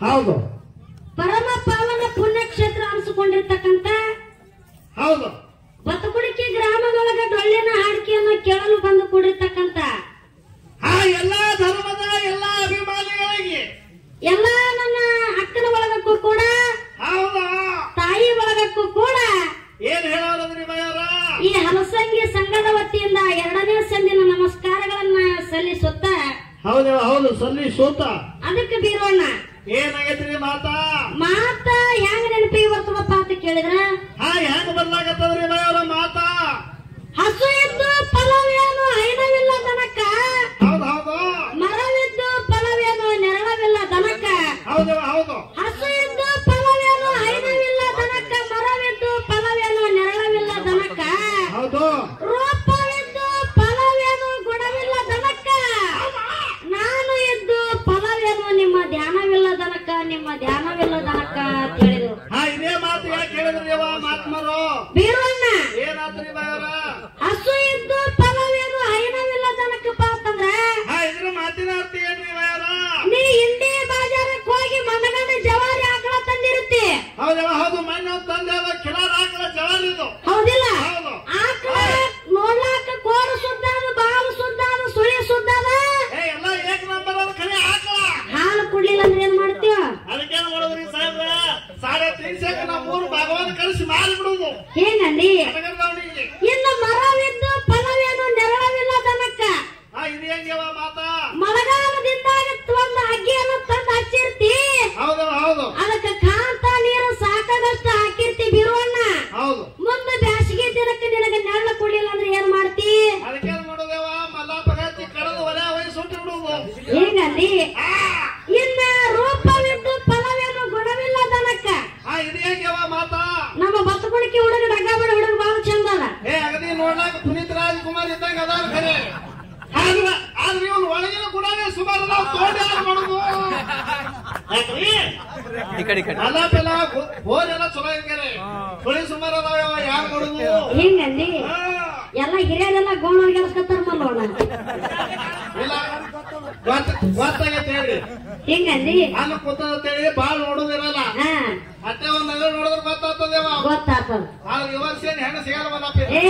ಹೌದು ಪರಮ ಪಾವನ ಪುಣ್ಯಕ್ಷೇತ್ರ ಅನಿಸಿಕೊಂಡಿರ್ತಕ್ಕಂಥ ಹೌದು ಬತಕುಡಿಕೆ ಗ್ರಾಮದೊಳಗ ಡೊಳ್ಳಿನ ಹಾಡಿಕೆಯನ್ನು ಕೇಳಲು ಬಂದು ಕೂಡಿರ್ತಕ್ಕಂಥ ಆ ಎಲ್ಲಾ ಧರ್ಮದ ಎಲ್ಲಾ ಅಭಿಮಾನಿಗಳಿಗೆ ಎಲ್ಲ ನನ್ನ ಅಕ್ಕನ ಒಳಗಕ್ಕೂ ಕೂಡ ಹೌದಾ ತಾಯಿ ಒಳಗಕ್ಕೂ ಕೂಡ ಏನ್ ಹೇಳೋದ್ರಿ ಮಯಾರ ಈ ಹಲಸಂಗಿ ಸಂಘದ ವತಿಯಿಂದ ಎರಡನೇ ಸಂದಿನ ನಮಸ್ಕಾರಗಳನ್ನ ಸಲ್ಲಿಸುತ್ತ ಹೌದು ಹೌದು ಸಲ್ಲಿ ಸೂತ ಅದಕ್ಕೆ ಬೀರೋಣ ಏನಾಗೈತ್ರಿ ಮಾತಾ ಮಾತ ಹೆಂಗ ನೆನಪಿಗೆ ಬರ್ತದಪ್ಪ ಅಂತ ಕೇಳಿದ್ರ ಹಾ ಹೆಂಗ್ ಬರ್ಲಾಗತ್ತದ್ರಿ ಮಯಾರ ಮಾತಾ ಹಸು ಇದ್ದು ಫಲವೇನು ಹೈನವಿಲ್ಲ ದನಕ್ಕ ಹೌದು ಹೌದು ಮರವಿದ್ದು ಫಲವೇನು ನೆರಳವಿಲ್ಲ ದನಕ್ಕ ಹೌದು ಹೌದು ಹಸು ಇದ್ದು ಫಲವೇನು ಹೈನವಿಲ್ಲ ದನಕ್ಕ ಮರವಿದ್ದು ಫಲವೇನು ನೆರಳವಿಲ್ಲ ದನಕ್ಕ ಹೌದು ರೂಪವಿದ್ದು ಫಲವೇನು ಗುಣವಿಲ್ಲ ದನಕ್ಕ ನಾನು ಇದ್ದು ಫಲವೇನು ನಿಮ್ಮ ಧ್ಯಾನವಿಲ್ಲ ದನಕ್ಕ ನಿಮ್ಮ ಧ್ಯಾನವಿಲ್ಲ ದನಕ್ಕ ಅಂತ ಹೇಳಿದ್ರು ಹಾ ಇದೇ ಮಾತು ಯಾಕೆ ಹೇಳಿದ್ರಿ ಅವ ಮಾತ್ಮರು ಬೀರಣ್ಣ ಏನಾತ್ರಿ ಮಯಾರ ಹಸು ಇದ್ದು ಫಲವೇನು ಹೈನವಿಲ್ಲ ದನಕ್ಕಪ್ಪ ಅಂತಂದ್ರ ಹಾ ಇದ್ರ ಮಾತಿನ ಅರ್ಥ ಏನ್ರಿ ಮಯಾರ ನೀ ಇಂಡಿ ಬಾಜಾರಕ್ಕೆ ಹೋಗಿ ಮನಗಂಡ ಜವಾರಿ ಆಕಳ ತಂದಿರುತ್ತಿ ಹೌದವ ಹೌದು ಮೊನ್ನೆ ಒಂದ್ ತಂದೆ ಅದ ಕಿಲಾರ ಹಾಕಲ ಜವಾನ್ ಇದು ಹೌದಿಲ್ಲ ಹೌದು ಆಕಳ ನೋಡ್ಲಾಕ ಕೋಡು ಸುದ್ದ ಅದು ಬಾವು ಸುದ್ದ ಅದು ಸುಳಿ ಸುದ್ದ ಅದ ಏ ಎಲ್ಲ ಏಕ್ ನಂಬರ್ ಅದ ಖರೆ ಹಾಕಲ ಹಾಲು ಕುಡ್ಲಿಲ್ಲ ಅಂದ್ರೆ ಏನ್ ಮಾಡ್ತೀವ ಅದಕ್ಕೇನ್ ಮಾಡೋದ್ರಿ ಸಾಹೇಬ್ರ ಸಾಡೆ ತೀನ್ಸಕ ನಾವು ಮೂರು ಭಾಗವನ್ನ ಕಳಿಸಿ ಮಾರಿ ಬಿಡುದು ಹೇಗಂದಿ ಕನಗರದವನಿಗೆ ಇನ್ನು ಮರವಿದ್ದು ಫಲವೇನು ನೆರಳವಿಲ್ಲ ದನಕ್ಕ ಹಾ ಇದು ಹೆಂಗವ ಮಾತಾ ಮಳೆಗಾಲದಿಂದಾಗ ಒಂದು ಅಗ್ಗಿಯನ್ನು ತಂದು ಹಚ್ಚಿರ್ತಿ ಹೌದವ ಹೌದು ಅದಕ್ಕೆ ಕಾಂತ ನೀರು ಸಾಕಾದಷ್ಟು ಹಾಕಿರ್ತಿ ಬಿರುವಣ್ಣ ಹೌದು ಮುಂದೆ ಬ್ಯಾಸಿಗೆ ದಿನಕ್ಕೆ ನಿನಗೆ ನೆರಳ ಕೊಡ್ಲಿಲ್ಲ ಅಂದ್ರೆ ಏನ್ ಮಾಡ್ತಿ ಅದಕ್ಕೇನ್ ಮಾಡೋದೇವ ಮಲ್ಲಾಪ ಹಚ್ಚಿ ಕಡದು ಒಲೆ ವಯಸ್ಸು ಸುಟ್ಟು ಬಿಡುದು ಹೇಗಂದಿ ಆ, ಇನ್ನ ರೂಪವಿದ್ದು ಫಲವೇನು ಗುಣವಿಲ್ಲ ದನಕ್ಕ ಹಾ ಇದು ಹೆಂಗವ ಮಾತಾ ನಮ್ಮ ಬತ್ತುಕುಣಿಕೆ ಹುಡುಗ ಡಗ್ಗಾಬಡ ಹುಡುಗ ಬಾಳ ಚಂದ ಅದ ಏ ಅಗದಿ ನೋಡ್ಲಾಕ ಪುನೀತ್ ರಾಜ್ಕುಮಾರ್ ಇದ್ದಂಗ ಅದಾರ ಖರೆ ಆದ್ರ ಆದ್ರೆ ಇವ್ನು ಒಳಗಿನ ಗುಣನೇ ಸುಮಾರು ನಾವು ತೋಟ ಯಾರು ಮಾಡೋದು ಯಾಕ್ರಿ ಈ ಕಡೆ ಈ ಕಡೆ ಅಲ್ಲ ಬೆಲ್ಲ ಬೋರ್ ಎಲ್ಲ ಚಲೋ ಇರ್ತಾರೆ ಸುಳಿ ಸುಮಾರು ಅದಾವ ಯಾರು ಮಾಡೋದು ಹಿಂಗಂದಿ ಆ, ಎಲ್ಲ ಹಿರಿಯರೆಲ್ಲ ಗೋಣ ಗೆಲ್ಸ್ಕೊತಾರ ಮಲ್ಲೋಣ ಇಲ್ಲ ಗೊತ್ತ ಗೊತ್ತಾಗೈತೆ ಹೇಳಿ ಹಿಂಗಂದಿ ನಾನು ಕೂತಂತೇಳಿ ಬಾಳ್ ನೋಡುದಿರಲ್ಲ ಹಾ ಅಟ್ಟೆ ಒಂದ್ ಅಂಗಡಿ ನೋಡಿದ್ರೆ ಗೊತ್ತಾಗ್ತದೇವ ಗೊತ್ತಾಗ್ತದ ಆದ್ರೆ ಇವಾಗ ಸೇರಿ ಹೆಣ್ಣು ಸಿಗಲ್ಲ ಮಲಾಪ ಏ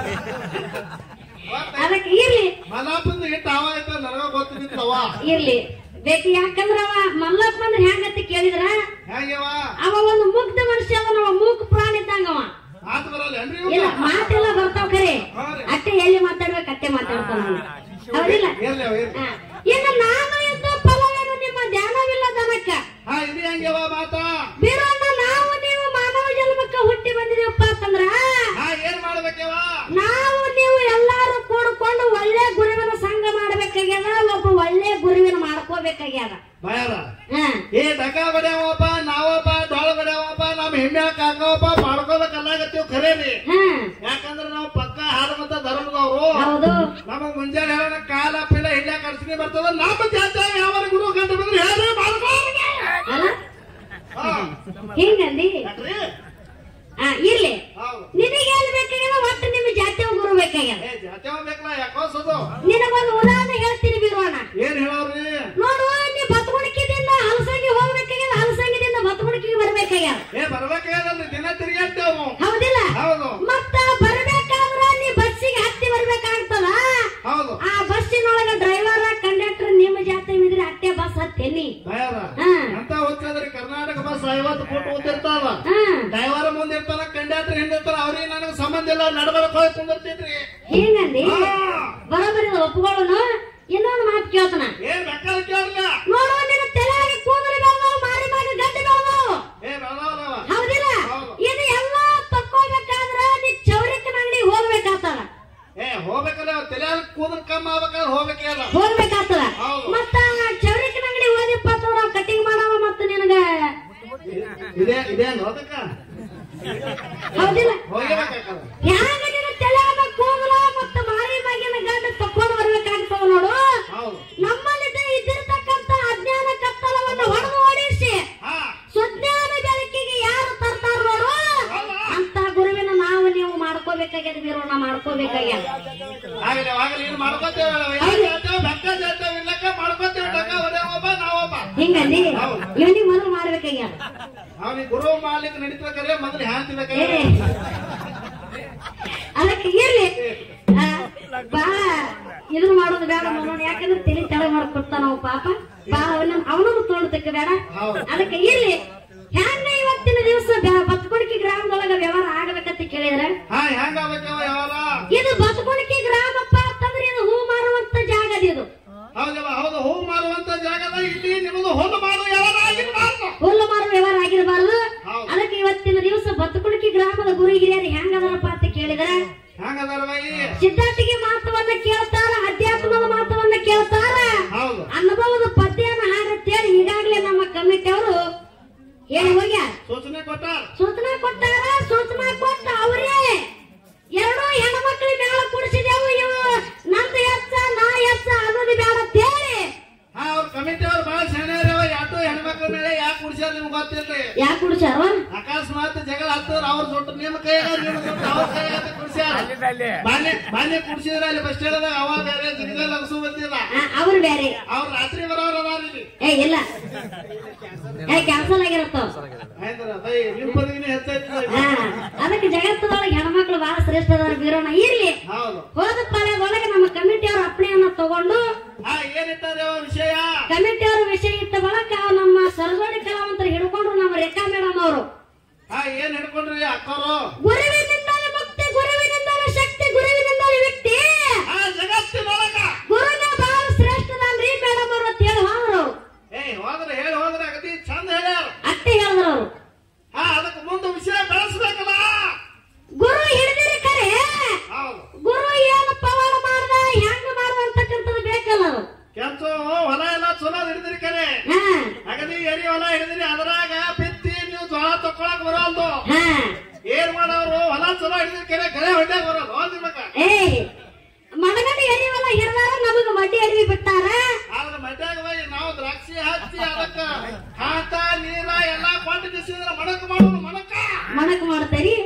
ಅದಕ್ಕೆ ಇರ್ಲಿ ಮಲಾಪಂದು ಹಿಟ್ಟು ಅವ ಐತ ನನಗ ಗೊತ್ತಿತ್ತವ ಇರ್ಲಿ ಬೇಕು ಯಾಕಂದ್ರ ಅವ ಮಲ್ಲಪ್ಪ ಅಂದ್ರೆ ಹೆಂಗಂತ ಕೇಳಿದ್ರ ಹೇಗೆವ ಅವ ಒಂದು ಮುಗ್ಧ ಮನುಷ್ಯ ಅವ ಅವ ಮೂಕ್ ಪ್ರಾಣಿ ಇದ್ದಂಗ ಅವ ಮಾತು ಬರಲ್ಲ ಏನ್ರಿ ಇಲ್ಲ ಇವ್ಗ? ಮಾತೆಲ್ಲ ಬರ್ತಾವ ಖರೆ ಹಾ ರೀ. ಅಟ್ಟೆ ಎಲ್ಲಿ ಮಾತಾಡ್ಬೇಕು ಅಟ್ಟೆ ಮಾತಾಡ್ತಾನ ಅವ್ನು. ಹೌದಿಲ್ಲ ಇರ್ಲಿ ಅವ ಇರ್ಲಿ. ಹಾ. ಇನ್ನು ನಾನು ಇದ್ದ ಫಲವೇನು ನಿಮ್ಮ ಧ್ಯಾನವಿಲ್ಲ ದನಕ್ಕ ಹಾ ಇದು ಹೆಂಗೆವ ಮಾತಾ ಬೀರಣ್ಣ ನಾವು ನೀವು ಮಾನವ ಜನ್ಮಕ್ಕೆ ಹುಟ್ಟಿ ಬಂದಿದೀವಪ್ಪ ಅಂತಂದ್ರ ಹಾ ಏನ್ ಮಾಡ್ಬೇಕವ ನಾವು ನೀವು ಎಲ್ಲಾರು ಕೂಡ್ಕೊಂಡು ಒಳ್ಳೆ ಗುರುವಿನ ಸಂಘ ಮಾಡ್ಬೇಕಾಗ್ಯದ ಒಬ್ಬ ಒಳ್ಳೆ ಗುರುವಿನ ಮಾಡ್ಕೋಬೇಕಾಗ್ಯದ ಬಯರ ಹ ಏ ಡಗ ಬಡ್ಯಾವಪ್ಪ ನಾವಪ್ಪ ಡೊಳ ಬಡ್ಯಾವಪ್ಪ ನಮ್ ಹೆಮ್ಮೆ ಕಾಕವಪ್ಪ ಮಾಡ್ಕೋಬೇಕಲ್ಲಾಗತ್ತೀವ್ ಖರೇರಿ ಹ ಯಾಕಂದ್ರ ನಾವು ಪಕ್ಕ ಹಾಲಮತ ಧರ್ಮದವ್ರು ಹೌದು ನಮಗ್ ಮುಂಜಾನೆ ಹೇಳೋಣ ಕಾಲ ಪಿಲ್ಲ ಹಿಡ್ಯಾಕ ಅಡ್ಸಿನಿ ಬರ್ತದ ನಮ್ಮ ಜಾತ್ಯಾಗ ಯಾವ ಗುರು ಗಂಟು ಬಂದ್ರೆ ಹೇಳಿ ಮಾಡ್ಕೋ ಅಲ್ಲ ಹಾ. ಹಿಂಗಂದಿ ಯಾಕ್ರಿ ಆ ಇರ್ಲಿ ಹೌದು ನಿನಗೆ ಏನ್ ಬೇಕಾಗ್ಯದ ಒಟ್ಟು ನಿಮ್ ಜಾತಿಯ ಗುರು ಬೇಕಾಗ್ಯದ ಏ ಜಾತ್ಯಾವ ಬೇಕಲ್ಲ ಯಾಕೋ ಸದು ನಿನಗೊಂದು ಉದಾಹರಣೆ ಹೇಳ್ತೀನಿ ಬೀರೋಣ ಏನ್ ಹೇಳೋರಿ ನೋಡು ನೀ ಬತ್ಗುಣಿಕೆದಿಂದ ಹಲಸಂಗಿ ಹೋಗ್ಬೇಕಾಗ್ಯದ ಹಲಸಂಗಿದಿಂದ ಬತ್ಗುಣಿಕೆಗೆ ಬರ್ಬೇಕಾಗ್ಯದ ಏ ಬರ್ಬೇಕಾಗಲ್ರಿ ದಿನ ತಿರುಗಾಡ್ತೇವು ಹೌದಿಲ್ಲ ಹೌದು ಮತ್ತ ಬರ್ಬೇಕಾದ್ರ ನೀ ಬಸ್ಸಿಗೆ ಹತ್ತಿ ಬರ್ಬೇಕಾಗ್ತದ ಹೌದು ಆ ಬಸ್ಸಿನೊಳಗ ಡ್ರೈವರ್ ಕಂಡಕ್ಟರ್ ನಿಮ್ಮ ಜಾತಿ ಇದ್ರೆ ಅಟ್ಟೆ ಬಸ್ ಹತ್ತೇನಿ ಭಯರ ಹಾ. ಅಂತ ಹೋಗ್ತದ್ರಿ ಕರ್ನಾಟಕ ಬಸ್ ಐವತ್ತು ಫುಟ್ ಓದಿರ್ತಾವ ಹಾ ಡ್ರೈವರ್ ಮುಂದೆ ಇರ್ತಾನ ಕಂಡಕ್ಟರ್ ಹಿಂದಿರ್ತಾನ ಅವ್ರಿಗೆ ನನಗೆ ಸಂಬಂಧ ಇಲ್ಲ ನಡ್ಬರಕ್ ಹೋಗಿ ಕುಂದಿರ್ತಿದ್ರಿ ಹಿಂಗಂದಿ ಹಾ. ಬರೋಬರಿ ಒಪ್ಕೊಳ್ಳೋನು ಇನ್ನೊಂದು ಮಾತು ಕೇಳ್ತಾನ ಏನ್ ಬೇಕಾದ್ರೆ ಕೇಳಲ್ಲ ನೋಡು ನಿನ್ನ ತಲೆಯಾಗಿ ಕೂದಲು ಬೆಳೆದವು ಮಾರಿ ಮಾಡಿ ಗಡ್ಡೆ ಬೆಳೆದವು ಏ ಬೆಳದವ್ರವ ಹೌದಿಲ್ಲ ಹೌದು. ಇದು ಎಲ್ಲ ತಕ್ಕೋಬೇಕಾದ್ರ ನೀ ಚೌರಿಕನ ಅಂಗಡಿ ಹೋಗ್ಬೇಕಾಗ್ತದ ಏ ಹೋಗ್ಬೇಕಲ್ಲ ತಲೆ ಕೂದಲು ಕಮ್ಮಿ ಆಗ್ಬೇಕಾದ್ರೆ ಹೋಗ್ಬೇಕಲ್ಲ ಹೋಗ್ಬೇಕಾಗ್ತದ ಹೌದು. ಮತ್ತ ಚೌರಿಕನ ಅಂಗಡಿ ಹೋದಿಪ್ಪ ಅಂತಂದ್ರ ಕಟಿಂಗ್ ಮಾಡವ ಮತ್ತ ನಿನಗ ಇದೇ ಇದೇ ಅದಕ್ಕ ಹೌದಿಲ್ಲ ಹೋಗ್ಬೇಕಾಗಲ್ಲ ಹ್ಯಾಂಗ ನಿನ್ನ ತಲೆಯಾಗ ಕೂದಲ ಮತ್ತ ಮಾರಿ ಮಗಿನ ಗಡ್ಡ ತಕ್ಕೊಂಡು ಬರ್ಬೇಕಾಗ್ತವ ನೋಡು ಹೌದು ನಮ್ಮಲ್ಲಿ ಇದ್ದಿರ್ತಕ್ಕಂತ ಅಜ್ಞಾನ ಕತ್ತಲವನ್ನು ಹೊಡೆದು ಓಡಿಸಿ ಹಾ ಸುಜ್ಞಾನ ಬೆಳಕಿಗೆ ಯಾರು ತರ್ತಾರ ನೋಡು ಅಂತ ಗುರುವಿನ ನಾವು ನೀವು ಮಾಡ್ಕೋಬೇಕಾಗ್ಯದ ವೀರೋಣ ಮಾಡ್ಕೋಬೇಕಾಗ್ಯದ ಆಗಲಿ ಆಗಲಿ ಏನು ಮಾಡ್ಕೋತೇವೆ ಯಾಕೆ ಜಾತೇವೆ ಬೆಕ್ಕ ಜಾತೇವೆ ಇಲ್ಲಕ್ಕ ಮಾಡ್ಕೋತೇವೆ ಟಕ್ಕ ಒಬ್ಬ ನಾವೊಬ್ಬ ಹಿಂಗಂದಿ ಹೌದು. ಇವನಿಗೆ ಮೊದಲು ಮಾಡ್ಬೇಕಾಗ್ಯಾರ ಅವನಿಗೆ ಗುರು ಮಾಡ್ಲಿಕ್ಕೆ ನಡೀತಾರೆ ಮೊದಲು ಏ ಹ್ಯಾಂತಿಬೇಕಾದ್ರೆ ಅದಕ್ಕೆ ಇರ್ಲಿ ಆ, ಬಾ ಇದನ್ನ ಮಾಡೋದು ಬೇಡ ನೋಡೋಣ ಯಾಕಂದ್ರೆ ತಲೆ ತಲೆ ಮಾಡ್ಕೊಡ್ತಾನ ನಾವು ಪಾಪ ಬಾ ಅವನ ಅವನನ್ನು ತೋಡ್ತಕ್ಕ ಬೇಡ ಹೌದು. ಅದಕ್ಕೆ ಇರ್ಲಿ ಹ್ಯಾಂಗ ಇವತ್ತಿನ ದಿವಸ ಬತ್ಕೊಡಿಕೆ ಗ್ರಾಮದೊಳಗ ವ್ಯವಹಾರ ಆಗ್ಬೇಕಂತ ಕೇಳಿದ್ರೆ ಹಾ ಹೆಂಗ ಆಗ್ಬೇಕವ ಯಾವಾಗ ಇದು ಬತ್ಕೊಡಿಕೆ ಗ್ರಾಮಪ್ಪ ಅಂತಂದ್ರೆ ಇದು ಹೂ ಮಾರುವಂತ ಜಾಗ ಅದು ಇದು ಹೌದವ ಹೌದು ಹೂ ಮಾರುವಂತ ಜಾಗದ ಇಲ್ಲಿ ನಿಮ್ಮದು ಹೊಂದು ಮಾಡು ಯಾವಾಗ ಆಗಿರ್ಬಾರ್ದು ಹುಲ್ಲು ಮಾರುವ ವ್ಯವಹಾರ ಆಗಿರಬಾರದು ಹೌದು. ಅದಕ್ಕೆ ಇವತ್ತಿನ ದಿವಸ ಬತ್ತುಕುಣಿಕೆ ಗ್ರಾಮದ ಗುರು ಹಿರಿಯರು ಹೆಂಗದಾರಪ್ಪ ಅಂತ ಕೇಳಿದ್ರೆ ಹೆಂಗದಾರ ಬೈ ಸಿದ್ಧಾರ್ಥಿಗೆ ಮಾತವನ್ನ ಕೇಳ್ತಾರ ಅಧ್ಯಾತ್ಮದ ಮಾತವನ್ನ ಕೇಳ್ತಾರ ಹೌದು ಅನುಭವದ ಪದ್ಯನ ಹಾಡತ್ತೇಳಿ ಈಗಾಗಲೇ ನಮ್ಮ ಕಮಿಟಿ ಅವರು ಹೇಳಿ ಹೋಗ್ಯಾರ ಸೂಚನೆ ಕೊಟ್ಟಾರ ಸೂಚನಾ ಕೊಟ್ಟಾರ ಸೂಚನಾ ಕೊಟ್ಟ ಅವರೇ ಎರಡು ಹೆಣ್ಮಕ್ಳ ಮೇಳ ಕುಡಿಸಿದೆವು ಇವು ನಂದು ಹೆಚ್ಚ ನಾ ಹೆಚ್ಚ ಅನ್ನೋದು ಬೇಡ ಅಂತೇಳಿ ಹಾ ಅವ್ರ ಕಮಿಟಿ ಅವ್ರು ಬಹಳ ಸಣ್ಣ ಯಾಟು ಹೆಣ್ಮಕ್ಳ ಮೇಲೆ ಯಾಕೆ ಕುಡಿಸ್ಯಾರ ನಿಮ್ಗೆ ಗೊತ್ತಿಲ್ರಿ ಯಾಕೆ ಕುಡಿಸ್ಯಾರ ಅಕಸ್ಮಾತ್ ಜಗಳ ಹತ್ತದ್ರ ಅವ್ರ ಸುಟ್ಟು ನಿಮ್ಮ ಕೈಯಾಗ ನಿಮ್ಮ ಸುಟ್ಟು ಅವ್ರ ಕೈಯಾಗ ಕುಡಿಸ್ಯಾರ ಬಾಲ್ಯ ಬಾಲ್ಯ ಕುಡಿಸಿದ್ರ ಅಲ್ಲಿ ಬಸ್ ಸ್ಟ್ಯಾಂಡ್ ಅವಾಗ ಬೇರೆ ಜಿಗದ ಲಗಸು ಬಂದಿಲ್ಲ ಅವ್ರು ಬೇರೆ ಅವ್ರ ರಾತ್ರಿ ಬರೋರ್ ಅದಾರ ಇಲ್ಲಿ ಏ ಇಲ್ಲ ಏ ಕ್ಯಾನ್ಸಲ್ ಆಗಿರತ್ತ ಆಯ್ತಲ್ಲ ಬೈ ನಿಮ್ ಬದಿಗಿನ ಹೆಚ್ಚಾಯ್ತು ಹಾ ಅದಕ್ಕೆ ಜಗತ್ತದೊಳಗೆ ಹೆಣ್ಮಕ್ಳು ಬಹಳ ಶ್ರೇಷ್ಠ ಅದಾರ ಬೀರೋಣ ಇರ್ಲಿ ಹೌದು ಹೋದ ಪಾಳ್ಯದೊಳಗೆ ನಮ್ಮ ಕಮಿಟಿ ಅವ್ರ ಅಪ್ಪಣೆಯನ್ನ ತಗೊಂಡು ಹಾ ಏನಿಟ್ಟಾರೆ ಅವ ವಿಷಯ ಕಮಿಟಿ ಅವ್ರ ವಿಷಯ ಇಟ್ಟ ಬಳಕ ನಮ್ಮ ಸರಸ್ವತಿ ಕಲಾವಂತರು ಹಿಡ್ಕೊಂಡ್ರು ನಮ್ಮ ರೇಖಾ ಮೇಡಮ್ ಅವರು ಹಾ ಏನ್ ಹಿಡ್ಕೊಂಡ್ರಿ ಅಕ್ಕವರು ಗುರುವಿನಿಂದಲೇ ಮುಕ್ತಿ ಗುರುವಿನಿಂದಲೇ ಶಕ್ತಿ ಗುರುವಿನಿಂದಲೇ ವ್ಯಕ್ತಿ ಆ ಜಗತ್ತಿನೊಳಗ ಗುರುನ ಬಹಳ ಶ್ರೇಷ್ಠದನ್ರಿ ಮೇಡಮ್ ಅವರು ಅಂತ ಹೇಳಿ ಹೋದ್ರು ಅವ್ರು. ಏ ಹೋದ್ರೆ ಹೇಳಿ ಹೋದ್ರೆ ಅಗದಿ ಚಂದ ಹೇಳ್ಯಾರ ಅಷ್ಟೇ ಹೇಳಿದ್ರು ಅವರು ಹಾ ಅದಕ್ಕೆ ಮುಂದೆ ವಿಷಯ ಬೆಳೆಸ್ಬೇಕಲ್ಲ ಗುರು ಹಿಡಿದಿರಿ ಕರೆ ಹೌದು ಗುರು ಏನು ಪವಾಡ ಮಾಡ್ದ ಹೆಂಗ ಮಾಡ್ದ ಅಂತಕ್ಕಂಥದ್ದು ಬೇಕಲ್ಲ ಅದು ಕೆಂಚು ಹೊಲ ಎಲ್ಲ ಚಲೋ ಹಿಡಿದ್ರಿ ಕರೆ ಹಾ ಅಗದಿ ಎರಿ ಹೊಲ ಹಿಡಿದ್ರಿ ಅದ್ರಾಗ ಬಿತ್ತಿ ನೀವು ಜೋಳ ತಕೊಳಕ್ ಬರೋಲ್ದು ಹಾ ಏನ್ ಮಾಡೋರು ಹೊಲ ಚಲೋ ಹಿಡಿದ್ರಿ ಕರೆ ಗಳೆ ಹೊಡ್ಯಾಗ ಬರೋದು ಹೋದ್ ನಿಮಗ ಏ ಮನಗಂಡ ಎರಿವಲ್ಲ ಹಿಡ್ದಾರ ನಮಗ ಮಡ್ಡಿ ಅರಿವಿ ಬಿಟ್ಟಾರ ಆದ್ರೆ ಮಡ್ಯಾಗ ಬೈ ನಾವು ದ್ರಾಕ್ಷಿ ಹಚ್ಚಿ ಅದಕ್ಕ ಕಾಟ ನೀರ ಎಲ್ಲಾ ಕೊಂಡು ಬಿಸಿದ್ರ ಮಣಕ್ ಮಾಡೋದು ಮಣಕ ಮಣಕ್ ಮಾಡ್ತೇರಿ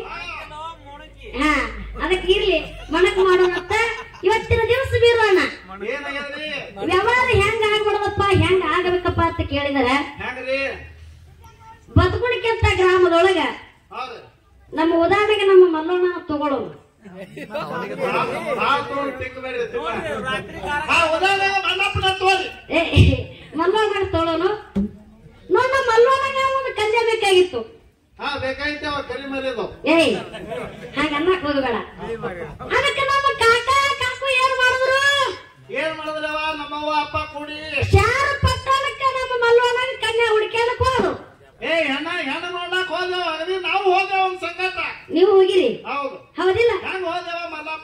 ಹಾ ಅದಕ್ಕೆ ಇರ್ಲಿ ಮಣಕ್ ಮಾಡೋಣಂತ ಇವತ್ತಿನ ದಿವಸ ಬೀರೋಣ ಏನಾಗ್ಯದ್ರಿ ವ್ಯವಹಾರ ಹೆಂಗ ಆಗ್ಬಿಡದಪ್ಪ ಹೆಂಗ ಆಗಬೇಕಪ್ಪ ಅಂತ ಕೇಳಿದರೆ ಹೆಂಗ್ರಿ ಬದುಕುಣಿಕೆಂತ ಗ್ರಾಮದೊಳಗ ಹೌದು ನಮ್ಮ ಉದಾಹರಣೆಗೆ ನಮ್ಮ ಮಲ್ಲಣ್ಣ ತಗೊಳ್ಳೋಣ ಭಾಳ ತಗೊಂಡ್ ತಿಕ್ಕಬೇಡ್ರಿ, ತಿಕ್ಕ. ಹಾ ಉದಾಹರಣೆಗೆ ಮಲ್ಲಪ್ಪನ ತೋರಿ ಏ ಮಲ್ಲಣ್ಣ ತಗೊಳ್ಳೋಣ ನೋಡ ಮಲ್ಲಣ್ಣಗ ಒಂದು ಕಲ್ಯ ಬೇಕಾಗಿತ್ತು ಹಾ ಬೇಕಾಗಿತ್ತೆ ಅವ ಕರಿ ಮರಿದು ಏಯ್ ಹಾಗ ಅನ್ನಕ್ ಹೋಗಬೇಡ ಅದಕ್ಕೆ ನಮ್ಮ ಕಾಕ ಕಾಕು ಏನ್ ಮಾಡಿದ್ರು ಏನ್ ಮಾಡಿದ್ರವ ನಮ್ಮವ್ವ ಅಪ್ಪ ಕೂಡಿ ಶಾರ ಪಟ್ಟಣಕ್ಕೆ ನಮ್ಮ ಮಲ್ಲಣ್ಣಗ ಕನ್ಯಾ ಹುಡುಕ್ಯಾಡಕ್ ಹೋದ್ರು ಏ ಹೆಣ್ಣ ಹೆಣ್ಣು ನೋಡ್ಲಾಕ್ ಹೋದೆವ ಅಗದಿ ನಾವು ಹೋದೆವ ಒಂದ್ ಸಂಕಟ ನೀವು ಹೋಗಿರಿ ಹೌದು ಹೌದಿಲ್ಲ ಹೆಂಗ್ ಹೋದೆವ ಮಲ್ಲಪ್ಪ